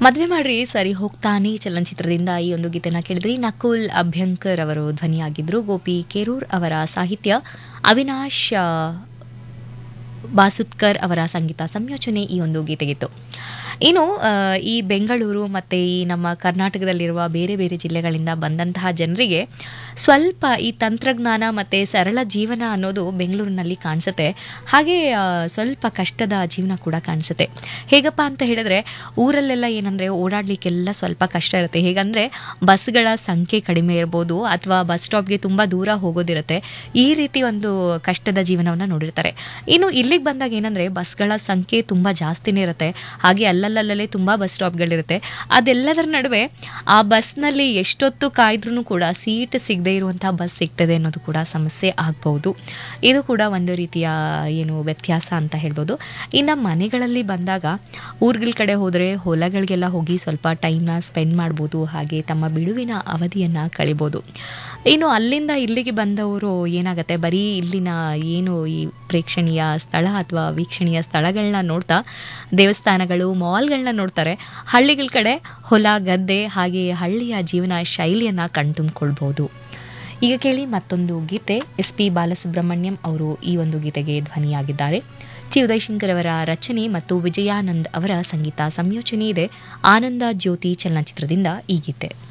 ಮದುವೆ ಮಾಡ್ರಿ ಸರಿ ಹೋಗ್ತಾನೆ ಚಲನಚಿತ್ರದಿಂದ ಈ ಒಂದು ಗೀತೆನ ಕೇಳಿದ್ರಿ ನಕುಲ್ ಅಭ್ಯಂಕರ್ ಅವರು ಧ್ವನಿಯಾಗಿದ್ರು ಗೋಪಿ ಕೇರೂರ್ ಅವರ ಸಾಹಿತ್ಯ ಅವಿನಾಶ್ ಆ, ಬಾಸುತ್ಕರ್ ಅವರ ಸಂಗೀತ ಸಂಯೋಜನೆ ಈ ಒಂದು ಗೀತೆಗಿತ್ತು ಇನ್ನು ಆ, ಈ ಬೆಂಗಳೂರು ಮತ್ತು ಈ ನಮ್ಮ ಕರ್ನಾಟಕದಲ್ಲಿರುವ ಬೇರೆ ಬೇರೆ ಜಿಲ್ಲೆಗಳಿಂದ ಬಂದಂತಹ ಜನರಿಗೆ ಸ್ವಲ್ಪ ಈ ತಂತ್ರಜ್ಞಾನ ಮತ್ತು ಸರಳ ಜೀವನ ಅನ್ನೋದು ಬೆಂಗಳೂರಿನಲ್ಲಿ ಕಾಣಿಸುತ್ತೆ ಹಾಗೆ ಆ, ಸ್ವಲ್ಪ ಕಷ್ಟದ ಜೀವನ ಕೂಡ ಕಾಣಿಸುತ್ತೆ ಹೇಗಪ್ಪ ಅಂತ ಹೇಳಿದ್ರೆ ಊರಲ್ಲೆಲ್ಲ ಏನಂದರೆ ಓಡಾಡಲಿಕ್ಕೆಲ್ಲ ಸ್ವಲ್ಪ ಕಷ್ಟ ಇರುತ್ತೆ ಹೇಗಂದರೆ ಬಸ್ಗಳ ಸಂಖ್ಯೆ ಕಡಿಮೆ ಇರ್ಬೋದು ಅಥವಾ ಬಸ್ ಸ್ಟಾಪ್ಗೆ ತುಂಬ ದೂರ ಹೋಗೋದಿರುತ್ತೆ ಈ ರೀತಿ ಒಂದು ಕಷ್ಟದ ಜೀವನವನ್ನು ನೋಡಿರ್ತಾರೆ ಇನ್ನು ಇಲ್ಲಿಗೆ ಬಂದಾಗ ಏನಂದರೆ ಬಸ್ಗಳ ಸಂಖ್ಯೆ ತುಂಬ ಜಾಸ್ತಿನೇ ಇರುತ್ತೆ ಹಾಗೆ ಅಲ್ಲಲ್ಲಲ್ಲೇ ತುಂಬ ಬಸ್ ಸ್ಟಾಪ್ಗಳಿರುತ್ತೆ ಅದೆಲ್ಲದರ ನಡುವೆ ಆ ಬಸ್ನಲ್ಲಿ ಎಷ್ಟೊತ್ತು ಕಾಯ್ದ್ರೂ ಕೂಡ ಸೀಟ್ ಸಿಗದೆ ಇರುವಂಥ ಬಸ್ ಸಿಗ್ತದೆ ಅನ್ನೋದು ಕೂಡ ಸಮಸ್ಯೆ ಆಗ್ಬೋದು ಇದು ಕೂಡ ಒಂದು ರೀತಿಯ ಏನು ವ್ಯತ್ಯಾಸ ಅಂತ ಹೇಳ್ಬೋದು ಇನ್ನು ಮನೆಗಳಲ್ಲಿ ಬಂದಾಗ ಊರುಗಳ ಕಡೆ ಹೋದರೆ ಹೊಲಗಳಿಗೆಲ್ಲ ಹೋಗಿ ಸ್ವಲ್ಪ ಟೈಮ್ನ ಸ್ಪೆಂಡ್ ಮಾಡ್ಬೋದು ಹಾಗೆ ತಮ್ಮ ಬಿಡುವಿನ ಅವಧಿಯನ್ನು ಕಳಿಬೋದು ಇನ್ನು ಅಲ್ಲಿಂದ ಇಲ್ಲಿಗೆ ಬಂದವರು ಏನಾಗುತ್ತೆ ಬರೀ ಇಲ್ಲಿನ ಏನು ಈ ಪ್ರೇಕ್ಷಣೀಯ ಸ್ಥಳ ಅಥವಾ ವೀಕ್ಷಣೀಯ ಸ್ಥಳಗಳನ್ನ ನೋಡ್ತಾ ದೇವಸ್ಥಾನಗಳು ಮಾಲ್ಗಳನ್ನ ನೋಡ್ತಾರೆ ಹಳ್ಳಿಗಳ ಕಡೆ ಹೊಲ ಗದ್ದೆ ಹಾಗೆ ಹಳ್ಳಿಯ ಜೀವನ ಶೈಲಿಯನ್ನು ಕಣ್ತುಂಬಿಕೊಳ್ಬೋದು ಈಗ ಕೇಳಿ ಮತ್ತೊಂದು ಗೀತೆ ಎಸ್ ಪಿ ಬಾಲಸುಬ್ರಹ್ಮಣ್ಯಂ ಅವರು ಈ ಒಂದು ಗೀತೆಗೆ ಧ್ವನಿಯಾಗಿದ್ದಾರೆ ಚಿ ಉದಯಶಂಕರ್ ಅವರ ರಚನೆ ಮತ್ತು ವಿಜಯಾನಂದ್ ಅವರ ಸಂಗೀತ ಸಂಯೋಜನೆ ಇದೆ ಆನಂದ ಜ್ಯೋತಿ ಚಲನಚಿತ್ರದಿಂದ ಈ ಗೀತೆ